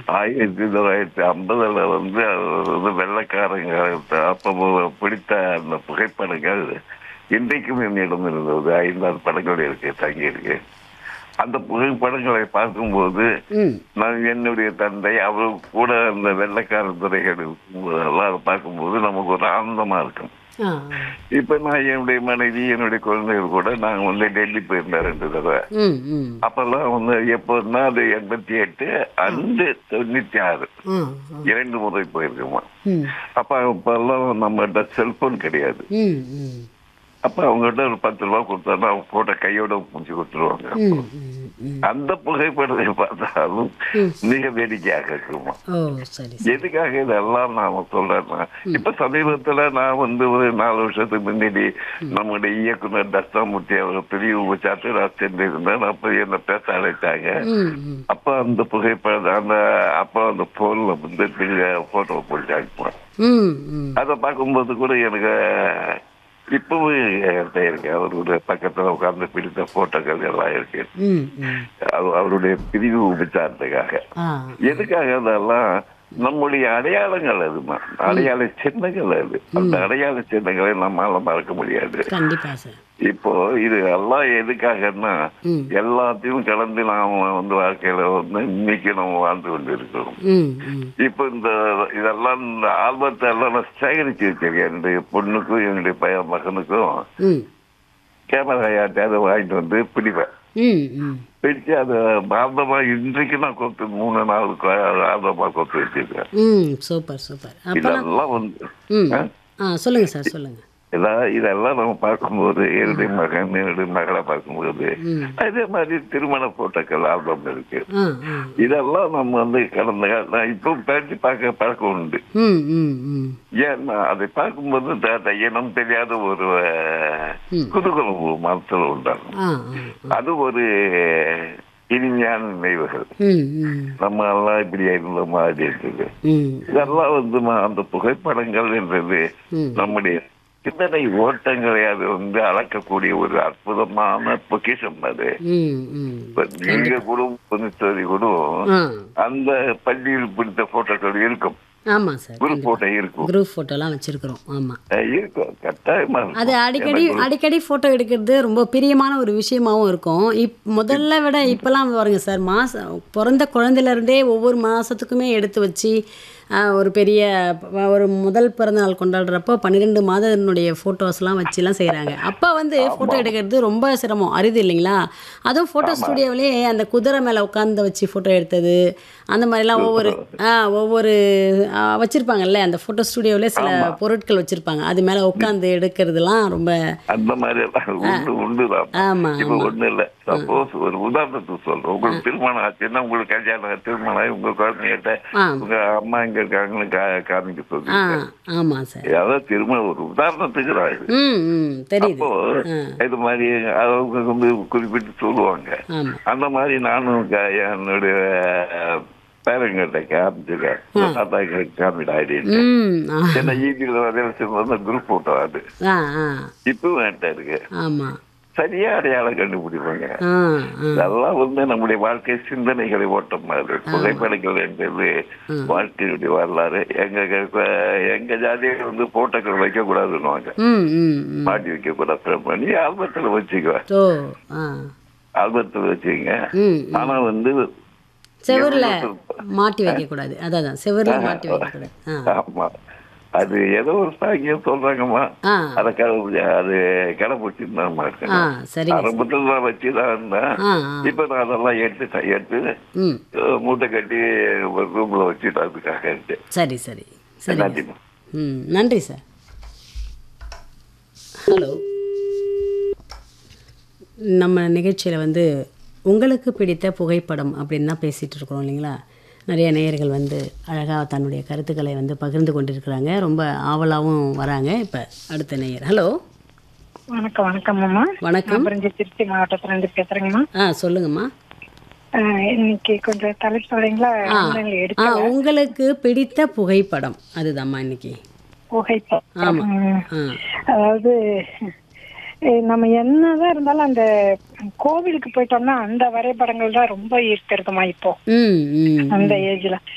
ஆயிரத்தி தொள்ளாயிரத்தி ஐம்பதுல வந்து அவர் வந்து வெள்ளக்காரங்க அப்போ பிடித்த அந்த புகைப்படங்கள் இன்றைக்கும் என்னிடம் இருந்தது ஐந்தாறு படங்கள் இருக்கு தங்கி இருக்கு அந்த புகைப்படங்களை பார்க்கும்போது ம் நான் என்னுடைய தந்தை அவர் கூட அந்த வெள்ளக்கார துறைகள் எல்லாம் அதை பார்க்கும்போது நமக்கு ஒரு ஆனந்தமா இருக்கும் ஆ இப்ப நான் என்னுடைய மனைவி என்னுடைய குழந்தைகள் கூட நாங்க வந்து டெல்லி போயிருந்தோம் ரெண்டு தடவை ம் ம் அப்பெல்லாம் வந்து எப்போன்னா அது எண்பத்தி எட்டு அண்டு தொண்ணூத்தி ஆறு ஆ இரண்டு முறை போயிருக்கோமா ம் அப்ப அப்பெல்லாம் நம்மகிட்ட செல்போன் கிடையாது ம் ம் அப்ப அவங்ககிட்ட ஒரு பத்து ரூபா கொடுத்தா அவங்க போட்ட கையோட முடிச்சு கொடுத்துருவாங்க ம் ம் ம் அந்த புகைப்படத்தை பார்த்தாலும் ம். மிக வேடிக்கையாக இருக்குமா ஓ சரி சரி எதுக்காக இதெல்லாம் நாம சொல்றேன்னா இப்ப சமீபத்துல நான் வந்து ஒரு நாலு வருஷத்துக்கு முன்னாடி நம்முடைய இயக்குனர் தஸ்தாமூர்த்தி அவர் பெரிய உபச்சாரத்தை நான் சென்றிருந்தேன் அப்ப என்ன பேச அழைத்தாங்க ம் ம் அப்ப அந்த புகைப்படம் அந்த அப்ப அந்த போன்ல வந்து பெரிய போட்டோ போட்டாங்க ம் ம் அதை பார்க்கும்போது கூட எனக்கு இப்பவும் என்கிட்ட இருக்கு அவருடைய பக்கத்துல உட்கார்ந்து பிடித்த போட்டோக்கள் எல்லாம் இருக்கு ம் ம் அது அவருடைய பிரிவு உபச்சாரத்துக்காக ஆ எதுக்காக அதெல்லாம் நம்முடைய அடையாளங்கள் அதுமா அடையாள சின்னங்கள் அது அந்த அடையாள சின்னங்களை நம்மால மறக்க முடியாது கண்டிப்பா சார் இப்போ இது எல்லாம் எதுக்காகன்னா ம் எல்லாத்தையும் கலந்து நாம வந்து வாழ்க்கையில வந்து இன்னைக்கு நம்ம வாழ்ந்து கொண்டு இருக்கிறோம் ம் ம் இப்போ இந்த இதெல்லாம் இந்த ஆல்பத்தை எல்லாம் நான் சேகரிச்சு வச்சிருக்கேன் என்னுடைய பொண்ணுக்கும் என்னுடைய பையன் மகனுக்கும் ம் கேமரா யார்ட்டையாவது வாங்கிட்டு வந்து பிடிப்பேன் ம் ம் பிடிச்சு அதை ஆல்பமா இன்றைக்கு நான் கொத்து மூணு நாள் ஆல்பமா கொத்து வச்சிருக்கேன் ம் சூப்பர் சூப்பர் அப்போலாம் இதெல்லாம் வந்து ம் ஆ? ஆ சொல்லுங்கள் சார் சொல்லுங்கள் இதெல்லாம் இதெல்லாம் நம்ம பார்க்கும்போது என்னுடைய மகன் என்னுடைய மகளை பார்க்கும்போது ம் அதே மாதிரி திருமண போட்டோக்கள் ஆல்பம் இருக்கு ஆ ஆ இதெல்லாம் நம்ம வந்து கடந்த கால நான் இப்போ பேட்டி பார்க்க பழக்கம் உண்டு ம் ம் ம் ஏன்னா அதை பார்க்கும்போது த- த- இனம் தெரியாத ஒரு அஹ், ம். குதூகலம் ஒரு மனசுல உண்டாகும் ஆ ஆ அது ஒரு இனிமையான நினைவுகள் ம் ம் நம்ம எல்லாம் இப்படி இருந்த மாதிரி இருக்குது ம் இதெல்லாம் வந்து ம- அந்த புகைப்படங்கள் என்றது ம் நம்முடைய சிந்தனை ஓட்டங்களை அது வந்து அளக்கக்கூடிய ஒரு அற்புதமான பொக்கிஷம் அது ம் ம் இப்ப நீங்க கூட புனித்தவரி கூட ஆ அந்த பள்ளியில் பிடித்த போட்டோக்கள் இருக்கும் ஆமாம் சார் குரூப் போட்டோ இருக்கும் குரூப் ஃபோட்டோலாம் வச்சுருக்குறோம் ஆமாம் அஹ் இருக்கும் கட்டாயமா இருக்கும். அது அடிக்கடி அடிக்கடி ஃபோட்டோ எடுக்கிறது ரொம்ப பிரியமான ஒரு விஷயமாவும் இருக்கும் இப் முதல்ல விட இப்போல்லாம் பாருங்க சார் மாதம் பிறந்த குழந்தையிலேருந்தே ஒவ்வொரு மாதத்துக்குமே எடுத்து வச்சு ஆ, ஒரு பெரிய ப- ஒரு முதல் பிறந்த நாள் கொண்டாடுறப்போ பன்னிரெண்டு மாதத்தினுடைய ஃபோட்டோஸ்லாம் வச்சுலாம் செய்கிறாங்க அப்போ வந்து ஃபோட்டோ எடுக்கிறது ரொம்ப சிரமம் அரிது இல்லைங்களா அதுவும் ஃபோட்டோ ஸ்டுடியோவிலே அந்த குதிரை மேலே உட்காந்து வச்சு ஃபோட்டோ எடுத்தது அந்த மாதிரிலாம் ஒவ்வொரு ஆ ஒவ்வொரு ஆ, வச்சிருப்பாங்கல்ல அந்த ஃபோட்டோ ஸ்டுடியோவிலே சில பொருட்கள் வச்சிருப்பாங்க அது மேலே உட்காந்து எடுக்கிறதுலாம் ரொம்ப அந்த மாதிரி எல்லாம் உண்டு உண்டுதான் ஆமா இப்ப ஒண்ணு இல்ல சப்போஸ் ஒரு உதாரணத்துக்கு சொல்றேன் உங்களுக்கு திருமணம் ஆச்சுன்னா உங்களுக்கு கல்யாணம் திருமணம் ஆகி உங்க குழந்தைகிட்ட ஆ உங்க அம்மா இங்க இருக்காங்கன்னு கா- காமிக்க ஆ சொல்லுங்க ஆமாம் சார் அதாவது திருமணம் ஒரு உதாரணத்துக்கு தான் இது ம் ம் தெரியுது அப்போ இது மாதிரி அவங்க வந்து குறிப்பிட்டு சொல்லுவாங்க ஆமாம் அந்த மாதிரி நானும் க- என்னுடைய பேரங்கிட்ட காமிச்சிருக்கேன் தாத்தா காமிட ஆயிடுச்சு ம் ஆ என்ன ஈபியில் வரையில் குரூப் போட்டோ அது ஆ ஆ இப்பவும் என்கிட்ட இருக்கு ஆமாம் சரியா அடையாளம் கண்டுபிடிப்பாங்க ஆ ஆ இதெல்லாம் வந்து நம்முடைய வாழ்க்கை சிந்தனைகளை ஓட்டம் மாதிரி புகைப்படங்கள் என்பது வாழ்க்கையுடைய வரலாறு எங்க க- எங்க ஜாதியில வந்து போட்டோக்கள் வைக்க கூடாதுன்னுவாங்க ம் ம் ம் மாட்டி வைக்க கூடாது நீ ஆல்பத்துல வச்சுக்கோ ஓ ஆ ஆல்பத்துல வச்சுக்கங்க ம் ஆனா வந்து செவரில் மாட்டி வைக்கக்கூடாது அதான் அதான் செவரில் மாட்டி வைக்கக்கூடாது ஆ ஆமா அது ஏதோ ஒரு சாங்கியம் சொல்றாங்கம்மா ஆ அதை கடை அது கடைப்பிடிச்சிட்டு தான் இருக்கேன் ஆ சரிங்க ஆரம்பத்தில் நான் வச்சுதான் இருந்தேன் ஆ ஆ இப்ப நான் அதெல்லாம் எடுத்துட்டேன் எடுத்து ம் அஹ், மூட்டை கட்டி ஒரு ரூம்ல வச்சுட்டு அதுக்காக இருக்கேன் சரி சரி சரிங்க நன்றிம்மா ம் நன்றி சார் ஹலோ நம்ம நிகழ்ச்சியில் வந்து உங்களுக்கு பிடித்த புகைப்படம் அப்படின்னு தான் பேசிகிட்டு இருக்கிறோம் இல்லைங்களா நிறைய நேயர்கள் வந்து அழகாக தன்னுடைய கருத்துக்களை வந்து பகிர்ந்து கொண்டிருக்கிறாங்க ரொம்ப ஆவலாகவும் வராங்க இப்போ அடுத்த நேயர் ஹலோ வணக்கம் வணக்கம் அம்மா வணக்கம் நான் பிரிஞ்சு திருச்சி மாவட்டத்துல இருந்து பேசுறேங்கம்மா ஆ சொல்லுங்கம்மா ஆஹ் இன்னைக்கு கொஞ்சம் தலைப்பு சொல்றீங்களா ஆ ஆன்லைன்ல ஆ எடுக்க உங்களுக்கு பிடித்த புகைப்படம் அதுதாம்மா இன்னைக்கு புகைப்படம் ஆமா. ம். ஆ அதாவது அஹ் நம்ம என்னதான் இருந்தாலும் அந்த கோவிலுக்கு போயிட்டோம்னா அந்த வரைபடங்கள் தான் ரொம்ப ஈர்த்திருக்குமா இப்போ ம் ம் அந்த ஏஜ்ல